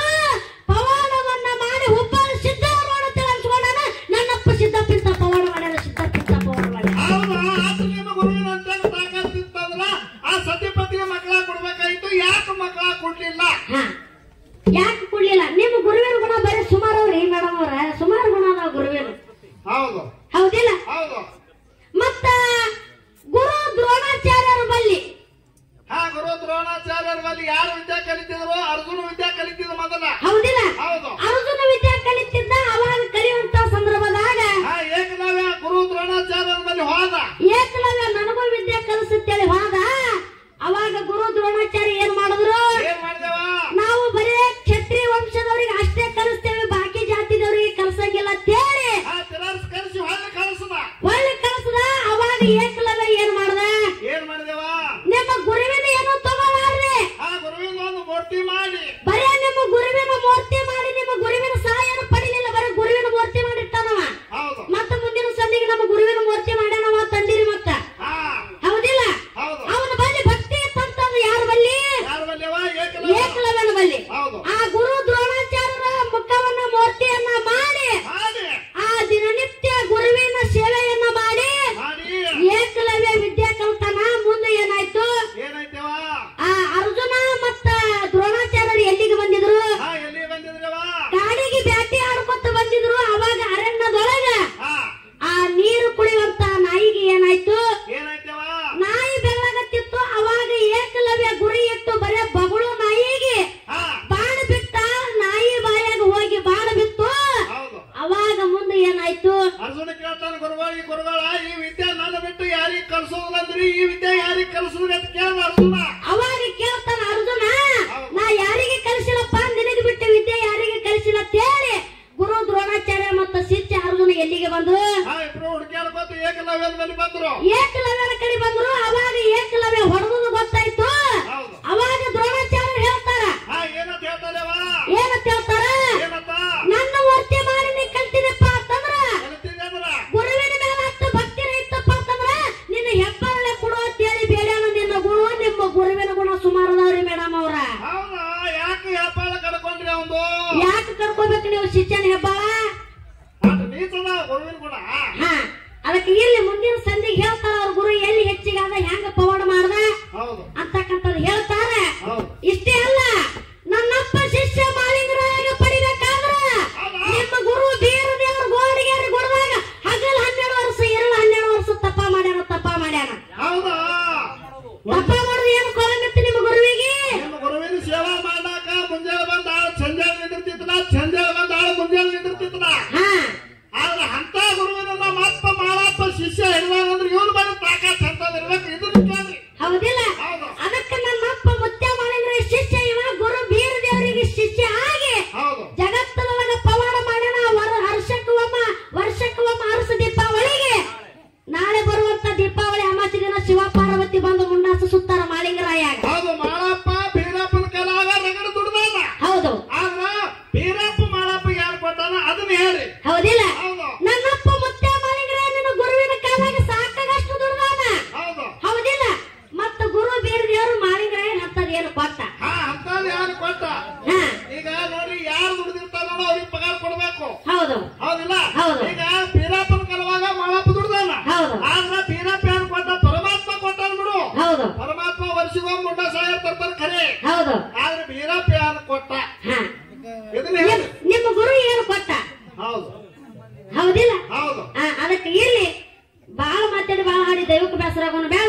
ಪವಾಡವನ್ನ ಮಾಡಿ ಹುಬ್ಬಳ್ಳಿ ಸಿದ್ದವ್ರು ಅಂತೇಳಿ ಅನ್ಸ್ಕೊಂಡಾನ ನನ್ನಪ್ಪ ಸಿದ್ದಪ್ಪಿಂತ ಪವಾಡ ಮಾಡ್ಯಾರ ಸಿದ್ದಪ್ಪಿಂತ ಪವಾಡ ಮಾಡ್ಯಾರ ಹೌದಾ ಆತ ನಿಮ್ಮ ಗುರುವಿನ ಅಂತ ತಾಕತ್ತಿತ್ತಂದ್ರ ಆ ಸತಿಪತಿಗೆ ಮಕ್ಕಳ ಕೊಡ್ಬೇಕಾಯ್ತು ಯಾಕೆ ಮಕ್ಕಳ ಕೊಡ್ಲಿಲ್ಲ ಹಾ ಯಾಕೆ ಕೊಡ್ಲಿಲ್ಲ ನಿಮ್ಮ ಗುರುವಿನ ಗುಣ ಬರೀ ಸುಮಾರು ಅವ್ರಿ ಮೇಡಮ್ ಅವ್ರ ಸುಮಾರು ಗುಣ ಅದಾವ ಗುರುವಿನ ಹೌದು ಹೌದಿಲ್ಲ ಹೌದು ಮತ್ತ ಗುರು ದ್ರೋಣಾಚಾರ್ಯರ ಬಲ್ಲಿ ಹಾ ಗುರು ದ್ರೋಣಾಚಾರ್ಯರ ಬಳಿ ಯಾರು ವಿದ್ಯಾ ಕಲಿತಿದ್ರು ಅರ್ಜುನ ವಿದ್ಯಾ ಕಲಿತಿದ್ರು ಮೊದಲ ಹೌದಿಲ್ಲ ಹೌದು ಅರ್ಜುನ ವಿದ್ಯೆ ಕಲಿತಿದ್ದ ಅವಾಗ ಕಲಿಯುವಂತ ಸಂದರ್ಭದಾಗ ಹಾ ಏಕಲವ್ಯ ಗುರು ದ್ರೋಣಾಚಾರ್ಯರ ಬಳಿ ಹೋದ ಏಕಲವ್ಯ ನನಗೂ ವಿದ್ಯೆ ಕಲಿಸುತ್ತೇಳಿ ಹೋದ ಅವಾಗ ಗುರು ದ್ರೋಣಾಚಾರ್ಯ ಏನ್ ಮಾಡಿದ್ರು ಏನ್ ಮಾಡಿದೆವ ನಾವು ಬರೇ ಕ್ಷತ್ರಿಯ ವಂಶದವರಿಗೆ ಅಷ್ಟೇ ಕಲಿಸ್ತೇವೆ ಬಾಕಿ ಜಾತಿದವರಿಗೆ ಕಲ್ಸಂಗಿಲ್ಲ ಅಂತೇಳಿ ಹಾ ತಿರಸ್ಕರಿಸಿ ಹೊಳ್ಳಿ ಕಳಿಸದ ಒಳ್ಳೆ ಕಲಿಸದ ಅವಾಗ ಏಕಲವ್ಯ ಏನ್ ಮಾಡ್ದ ಏನ್ ಮಾಡಿದೆವ ನಿಮ್ಮ ಗುರುವಿನ ಏನು ತಗೊಳ್ಳಾರ್ರಿ ಹಾ ಗುರುವಿನ ಒಂದು ಮೂರ್ತಿ ಮಾಡಿ ಬರೇ ನಿಮ್ಮ ಗುರುವಿನ ಮೂರ್ತಿ ಮಾಡಿ ನಿಮ್ಮ ಗುರುವಿನ ಸಹಾಯನ ಪಡಿಲಿಲ್ಲ ಬರೀ ಗುರುವಿನ ಮೂರ್ತಿ ಮಾಡಿರ್ತಾನವ ಹೌದು ಮತ್ತ ಮುಂದಿನ ಸಂದಿಗೆ ನಮ್ಮ ಗುರುವಿನ ಮೂರ್ತಿ ಮಾಡ್ಯಾನವ ತಂದಿರಿ ಮತ್ತ ಹಾ ಹೌದಿಲ್ಲ ಹೌದು ಅವನ ಬಲ್ಲಿ ಭಕ್ತಿ ಇತ್ತಂತಂದು ಯಾರ ಬಲ್ಲಿ ಯಾರ ಬಲ್ಲಿವ ಏಕಲವ್ಯ ಏಕಲವ್ಯನ ಬಲ್ಲಿ ಹೌದು ಆ ಗುರು ದ್ರೋಣಾಚಾರ್ಯರ ಮುಖವನ್ನ ಮೂರ್ತಿಯನ್ನ ಮಾಡಿ ಮಾಡಿ ಆ ದಿನನಿತ್ಯ ಗುರುವಿನ ಸೇವೆಯನ್ನ ಮಾಡಿ ಮಾಡಿ ಏಕಲವ್ಯ ವಿದ್ಯೆ ಕಲ್ತಾನ ಮುಂದೆ ಏನಾಯ್ತು ಏನಾಯ್ತವ ಆ ಅರ್ಜುನ ಮತ್ತ ದ್ರೋಣಾಚಾರ್ಯರು ಎಲ್ಲಿಗೆ ಬಂದಿದ್ರು ಹಾ ಎಲ್ಲಿ ಬಂದಿದ್ರವ ಕಾಡಿಗೆ ಬ್ಯಾಟಿ ಆಡ್ಕೊತ ಬಂದಿದ್ರು ಅವಾಗ ಅರಣ್ಯದೊಳಗ ಹಾ ಆ ನೀರು ಕುಡಿಯುವಂತ ನಾಯಿಗೆ ಏನಾಯ್ತು ಏನಾಯ್ತವ ನಾಯಿ ಬೆಳ್ಳಗತ್ತಿತ್ತು ಅವಾಗ ಏಕಲವ್ಯ ಗುರಿ ಇಟ್ಟು ಬರೇ ಬಗಳು ನಾಯಿಗೆ ಹಾ ಬಾಣ ಬಿಟ್ಟ ನಾಯಿ ಬಾಯಾಗ ಹೋಗಿ ಬಾಣ ಬಿತ್ತು ಹೌದು ಅವಾಗ ಮುಂದೆ ಏನಾಯ್ತು ಅರ್ಜುನ ಕೇಳ್ತಾನ ಗುರುಗಳಿಗೆ ಗುರುಗಳ ಈ ವಿದ್ಯೆ ನನ್ನ ಬಿಟ್ಟು ಯಾರಿಗ್ ಕಲ್ಸೋದಂದ್ರಿ ಈ ವಿದ್ಯೆ ಯಾರಿಗ್ ಕಲ್ಸಿದ್ರಿ ಅಂತ ಕೇಳಿದ ಅರ್ಜುನ ಅವಾಗ ಕೇಳ್ತಾನ ಅರ್ಜುನ ನಾ ಯಾರಿಗೆ ಕಲಿಸಿಲ್ಲಪ್ಪ ನಿನಗೆ ಬಿಟ್ಟು ವಿದ್ಯೆ ಯಾರಿಗೆ ಕಲಿಸಿಲ್ಲ ಅಂತ ಹೇಳಿ ಗುರು ದ್ರೋಣಾಚಾರ್ಯ ಮತ್ತು ಶಿಷ್ಯ ಅರ್ಜುನ ಎಲ್ಲಿಗೆ ಬಂದ್ರು ಹಾ ಇಬ್ರು ಹುಡುಕ್ಯಾಡ್ಕೊತ ಏಕಲವ್ಯನ ಬಳಿ ಬಂದ್ರು ಏಕಲವ್ಯನ ಕಡೆ ಬಂದ್ರು ಅವಾಗ ಏಕಲವ್ಯ ಹೊಡೆದು ಗೊತ್ತಾಯ್ತು ಹೌದು ಅವಾಗ ದ್ರೋಣಾಚಾರ್ಯ ಹೇಳ್ತಾರ ಹಾ ಏನಂತ ಹೇಳ್ತಾರವ ಏನಂತ ಹೇಳ್ತಾರ ಏನಂತ ನನ್ನ ವರ್ತಿ ಮಾಡಿ ನೀ ಕಲ್ತಿನಪ್ಪ ಅಂತಂದ್ರ ಕಲಿತಿದ್ದೆ ಅಂದ್ರ ಗುರುವಿನ ಮೇಲೆ ಅಷ್ಟು ಭಕ್ತಿ ಇತ್ತಪ್ಪ ಅಂತಂದ್ರ ನಿನ್ನ ಹೆಬ್ಬರಳೆ ಕೊಡು ಅಂತ ಹೇಳಿ ಬೇಡ ನಿನ್ನ ಗುರು ನಿಮ್ಮ ಗುರುವಿನ ಗುಣ ಸುಮಾರು ಅದಾವ್ರಿ ಮೇಡಮ್ ಅವ್ರ ಹೌದಾ ಯಾಕೆ ವ್ಯಾಪಾರ ಕಡ್ಕೊಂಡ್ರಿ ಅವಂದು ಯಾಕೆ ಕರ್ಕೋಬೇಕು ನೀವು ಶಿಷ್ಯನ ಹೆಬ್ಬಾಳ ಅದು ನೀತದ ಗುರುವಿನ ಗುಣ ಹಾ ಅದಕ್ಕೆ ಇಲ್ಲಿ ಮುಂದಿನ ಸಂಧಿಗೆ ಹೇಳ್ತಾರ ಅವ್ರ ಗುರು ಎಲ್ಲಿ ಹೆಚ್ಚಿಗೆ ಆದ ಹೆಂಗ ಪವಾಡ ಮಾಡ್ದ ಹೌದು ಅಂತಕ್ಕಂಥದ್ದು ಹೇಳ್ತಾರೆ ಹೌದು ಇಷ್ಟೇ ಅಲ್ಲ ನನ್ನಪ್ಪ ಶಿಷ್ಯ ಮಾಲಿಂಗರಾಯ ಪಡಿಬೇಕಾದ್ರ ನಿಮ್ಮ ಗುರು ಬೀರ ದೇವ್ರ ಗೋಡಿಗೆ ಗುಡದಾಗ ಹಗಲ್ ಹನ್ನೆರಡು ವರ್ಷ ಎರಡು ಹನ್ನೆರಡು ವರ್ಷ ತಪ್ಪ ಮಾಡ್ಯಾನ ತಪ್ಪ ಮಾಡ್ಯಾನ ಹೌದಾ ತಪ್ಪ ಮಾಡೋದು ಏನು ಕೊಳಮಿತ್ತು ನಿಮ್ಮ ಗುರುವಿಗೆ ನಿಮ್ಮ ಗುರುವಿನ ಸೇವಾ ಮಾಡಾಕ ಮುಂಜಾನೆ ಬಂದ ಆಳು ಸಂಜೆ ನಿಂದಿರ್ತಿತ್ತನ ಸಂಜೆ ಬಂದ ಆಳು ಮುಂಜಾನೆ ನಿಂದಿರ್ತಿತ್ತನ ಹಾ ಆದ್ರೆ ಅಂತ ಗುರುವಿನ ಮಪ್ಪ ಮಾಳಪ್ಪ ಶಿಷ್ಯ ಹಿಡಿದಾಗಂದ್ರೆ ಇವನು ಬರೀ ತಾಕಾತ್ ಅಂತದಿರ್ಬೇಕು ಇದನ್ನ ಕೇಳ್ರಿ ಹೌದಿಲ್ಲ ಹೌದು ಅದಕ್ಕೆ ನನ್ನಪ್ಪ ಮುತ್ಯ ಮಾಲಿಂಗರ ಶಿಷ್ಯ ಇವ ಗುರು ಬೀರ ದೇವರಿಗೆ ಶಿಷ್ಯ ಆಗಿ ಹೌದು ಜಗತ್ತದೊಳಗ ಪವಾಡ ಮಾಡ್ಯಾನ ವರ ವರ್ಷಕ್ಕೆ ಒಮ್ಮ ವರ್ಷಕ್ಕೆ ಒಮ್ಮ ಅರಸ ದೀಪಾವಳಿಗೆ ನಾಳೆ ಬರುವಂತ ದೀಪಾವಳಿ ಅಮಾಸಿ ದಿನ ಶಿವ ಪಾರ್ವತಿ ಬಂದು ಮುಂಡಾಸ ಸುತ್ತಾರ ಮಾಳಿಂಗರಾಯಾಗ ಹೌದು ಮಾಳಪ್ಪ ಬೀರಪ್ಪನ ಕಲಾಗ ರಗಡ ದುಡ್ದಾನ ಹೌದು ಆದ್ರ ಬೀರಪ್ಪ ಮಾಳಪ್ಪ ಯಾರು ಕೊಟ್ಟಾನ ಅದನ್ನ ಹೇಳಿ ಹೌದಿಲ್ಲ ಹೌದು ನನ್ನಪ್ಪ ಮುತ್ಯ ಮಾಲಿಂಗರಾಯ ನಿನ್ನ ಗುರುವಿನ ಕಾಲಾಗ ಸಾಕಾಗಷ್ಟು ದುರ್ದಾನ ಹೌದು ಹೌದಿಲ್ಲ ಮತ್ತ ಗುರು ಬೀರ ದೇವರು ಮಾಳಿಂಗರಾಯ ಹತ್ತದ ಏನು ಕೊಟ್ಟ ಹಾ ಅಂತದ್ ಯಾರು ಕೊಟ್ಟ ಹಾ ಈಗ ನೋಡ್ರಿ ಯಾರು ದುಡ್ದಿರ್ತಾರೋ ಅವ್ರಿಗೆ ಪಗಾರ ಕೊಡ್ಬೇಕು ಹೌದು ಹೌದಿಲ್ಲ ಹೌದು. ಈಗ ಬೀರಪ್ಪನ ಕಲವಾಗ ಮಾಳಪ್ಪ ದುಡ್ದಾನ ಹೌದು ಆದ್ರ ಬೀರಪ್ಪ ಯಾರು ಕೊಟ್ಟ ಪರಮಾತ್ಮ ಕೊಟ್ಟಾನ ಬಿಡು ಹೌದು ಪರಮಾತ್ಮ ವರ್ಷಗೊಮ್ಮೆ ಮುಂಡ ಸಾವಿರ ತರ್ತಾರ ಖರೆ ಹೌದು ಆದ್ರೆ ಬೀರಪ್ಪ ಯಾರು ಕೊಟ್ಟ ಹಾ ಇದನ್ನ ಹೇಳಿ ನಿಮ್- ನಿಮ್ಮ ಗುರು ಏನು ಕೊಟ್ಟ ಹೌದು ಹೌದಿಲ್ಲ ಹೌದು ಆ, ಅದಕ್ಕೆ ಇಲ್ಲಿ ಬಾಳ ಮಾತಾಡಿ ಬಾಳ ಹಾಡಿ ದೈವಕ್ಕೆ ಬೇಸರ ಆಗೋಣ ಬೇಡ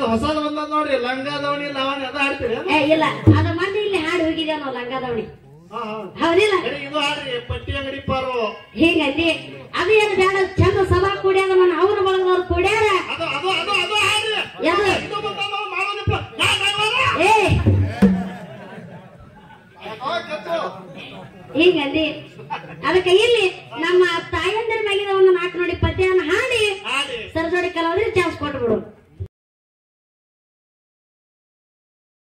ಹೊಸದ್ ಬಂದ ನೋಡಿ ಲಂಗ ದವಣಿ ಲವಣಿ ಅದ ಹಾಡ್ತೀರಿ ಏ ಇಲ್ಲ ಅದ ಮೊನ್ನೆ ಇಲ್ಲಿ ಹಾಡು ಹೋಗಿದ್ದೇವ ನಾವು ಲಂಗಾದವಣಿ ಹಾ ಹಾ ಹೌದಿಲ್ಲ ಏ, ಇದು ಹಾಡ್ರಿ ಪಟ್ಟಿ ಅಂಗಡಿ ಪಾರು ಹೀಗಂದಿ ಅದು ಏನು ಬೇಡ ಚಂದ ಸಭಾ ಕೂಡ್ಯಾದ ನನ್ನ ಅವ್ರ ಬಳಗದವ್ರು ಕೂಡ್ಯಾರ ಅದು ಅದು ಅದು ಅದು ಹಾಡ್ರಿ ಯಾವ್ದು? ಇದು ಬಂದದ ಮಾಡೋದಿಪ್ಪ ನಾ ನಡ್ವಾರ. ಏ ಆ, ಕೆತ್ತು. ಹೀಗಂದಿ ಅದಕ್ಕೆ ಇಲ್ಲಿ ನಮ್ಮ ತಾಯಂದಿರ ಮ್ಯಾಗಿದ ಒಂದು ನಾಲ್ಕು ನೋಡಿ ಪದ್ಯವನ್ನು ಹಾಡಿ ಹಾಡಿ ಸರಜೋಡಿ ಕಲಾವಿದ್ರೆ ಚಾನ್ಸ್ ಕೊಟ್ಬಿಡು